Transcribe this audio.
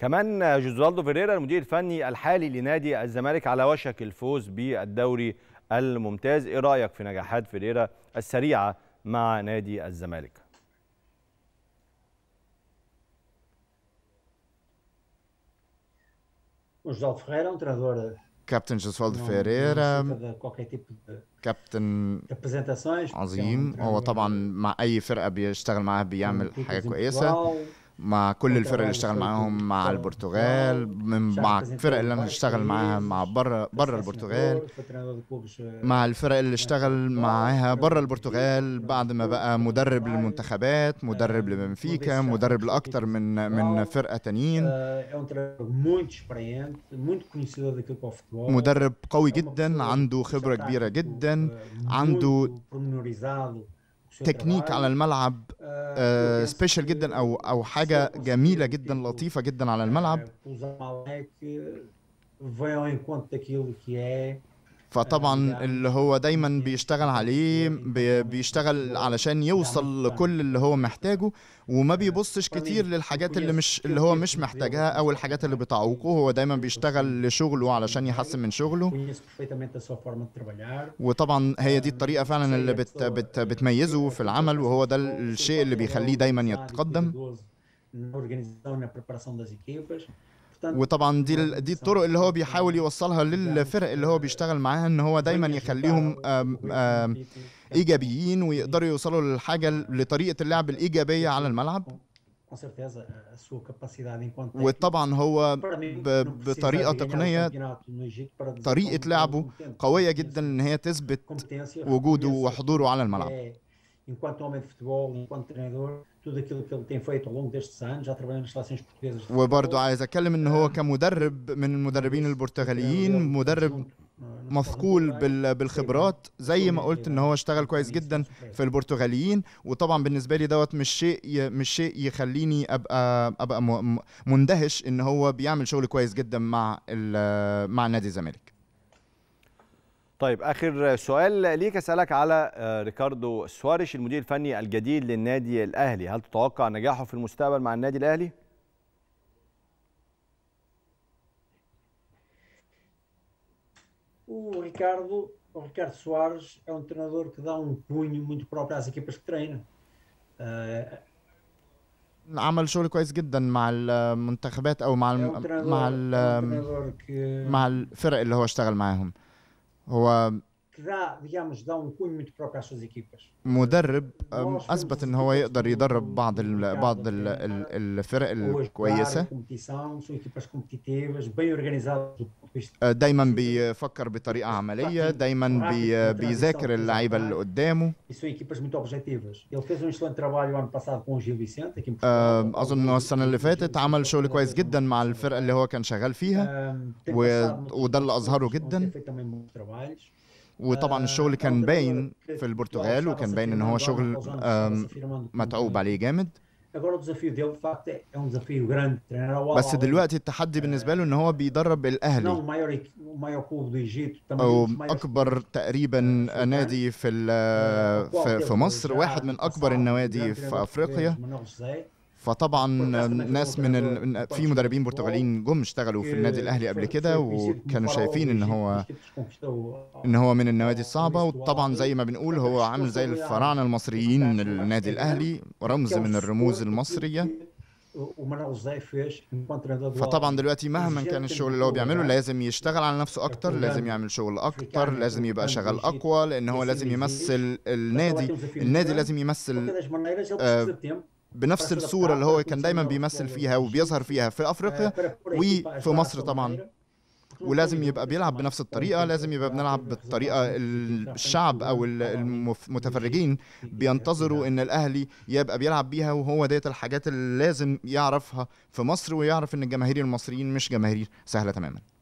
كمان جوزالدو فيريرا المدير الفني الحالي لنادي الزمالك على وشك الفوز بالدوري الممتاز ايه رايك في نجاحات فيريرا السريعه مع نادي الزمالك O José Ferreira é um treinador كابتن جوزوالدو não, não فيريرا necessita de qualquer tipo de كابتن apresentações. porque é um عظيم هو treinador طبعا مع اي فرقه بيشتغل معاها com بيعمل títulos حاجه em كويسه Portugal, مع كل com الفرق اللي trabalhos اشتغل feitos معاهم مع fora de البرتغال Portugal, من já مع apresentou الفرق اللي انا vários اشتغل معاها مع países, بره foi بره البرتغال selecionador, foi treinador de clubes, eh, مع الفرق اللي اشتغل معاها بره البرتغال بعد ما بقى مدرب للمنتخبات مدرب لبنفيكا مدرب لاكتر من من فرقه تانيين eh, é um treinador muito experiente, muito conhecedor daquilo que é o futebol. مدرب قوي É uma جدا pessoa عنده que já خبره está, كبيره tipo, جدا eh, عنده muito pormenorizado o seu تكنيك على trabalho. الملعب Eh, eu penso سبيشال que جدا او او se حاجه ele جميله conseguir, جدا tipo, لطيفه جدا على الملعب eh, usar Malek vem ao encontro daquilo que é فطبعا اللي هو دايما بيشتغل عليه بي- بيشتغل علشان يوصل لكل اللي هو محتاجه وما بيبصش كتير للحاجات اللي مش اللي هو مش محتاجها او الحاجات اللي بتعوقه هو دايما بيشتغل لشغله علشان يحسن من شغله conheço perfeitamente a sua forma de trabalhar. وطبعا هي دي الطريقة فعلا اللي بت بت بتميزه في العمل وهو ده الشيء اللي بيخليه دايما يتقدم Na organização, na preparação das equipas. Portanto, وطبعا دي ال- دي الطرق اللي هو بيحاول يوصلها للفرق اللي هو بيشتغل معاها ان هو دايما يخليهم آم، آم، ايجابيين ويقدروا يوصلوا للحاجة لطريقة اللعب الايجابية على الملعب com certeza a a sua capacidade enquanto técnico. وطبعا هو Para mim, ب- não precisa بطريقة de ganhar o تقنية campeonato no Egito para dizer طريقة como- لعبه como competente. قوية جدا ان هي تثبت Competência, وجوده reconheço وحضوره على que الملعب é, enquanto homem de futebol, enquanto treinador, tudo aquilo que ele tem feito ao longo destes anos, já trabalhou nas seleções portuguesas de وبرضه futebol, عايز اتكلم ان هو كمدرب من المدربين البرتغاليين مدرب مثقول بال- بالخبرات زي ما قلت ان هو اشتغل كويس جدا في البرتغاليين وطبعا بالنسبه لي دوت مش شيء ي- مش شيء يخليني ابقى ابقى م- م- مندهش ان هو بيعمل شغل كويس جدا مع ال- مع نادي الزمالك طيب اخر سؤال ليك اسالك على آه، ريكاردو سواريش المدير الفني الجديد للنادي الاهلي هل تتوقع نجاحه في المستقبل مع النادي الاهلي O Ricardo, o Ricardo Soares é um treinador que dá um cunho muito próprio às equipas que treina. Ah, عمل شغل كويس جدا مع المنتخبات او مع é um الم- treinador, مع é um ال- treinador que, مع الفرق اللي هو اشتغل معاهم هو que dá, digamos, dá um cunho muito próprio às suas equipas. مدرب أم، اثبت ان هو يقدر يدرب بعض ال بعض ال ال الفرق Hoje, الكويسه claro, competição, são equipas competitivas, bem organizadas do ponto de vista أه، دايما بيفكر بطريقه عمليه دايما بي بيذاكر اللعيبه اللي قدامه e são equipas muito objetivas. Ele fez um excelente trabalho ano passado com o Gil Vicente aqui em أه، Portugal. اظن ان هو السنه اللي فاتت عمل شغل كويس جدا مع الفرقه اللي هو كان شغال فيها Um, tem و- passado noutros وده اللي أظهره clubes, onde جداً. tem feito também bons trabalhos. وطبعا الشغل كان باين في البرتغال وكان باين ان هو شغل أم، متعوب عليه جامد Agora o desafio dele, de facto, é, é um desafio grande. Treinar ao بس Al-Ahly, دلوقتي التحدي بالنسبه له ان هو بيدرب não الاهلي o maior, equi- o maior clube do Egito, também او um dos maiores اكبر تقريبا نادي في ال- في في مصر واحد من اكبر النوادي في افريقيا فطبعا ناس من ال... في مدربين برتغاليين جم اشتغلوا في النادي الاهلي قبل كده وكانوا شايفين ان هو ان هو من النوادي الصعبه وطبعا زي ما بنقول هو عامل زي الفراعنه المصريين النادي الاهلي رمز من الرموز المصريه فطبعا دلوقتي مهما كان الشغل اللي هو بيعمله لازم يشتغل على نفسه اكتر لازم يعمل شغل اكتر لازم يبقى شغال اقوى لان هو لازم يمثل النادي النادي لازم يمثل آه، بنفس الصورة اللي هو كان دايما بيمثل فيها وبيظهر فيها في افريقيا وفي مصر طبعا ولازم يبقى بيلعب بنفس الطريقة لازم يبقى بنلعب بالطريقة الشعب او المتفرجين بينتظروا ان الاهلي يبقى بيلعب بيها وهو ديت الحاجات اللي لازم يعرفها في مصر ويعرف ان الجماهير المصريين مش جماهير سهلة تماما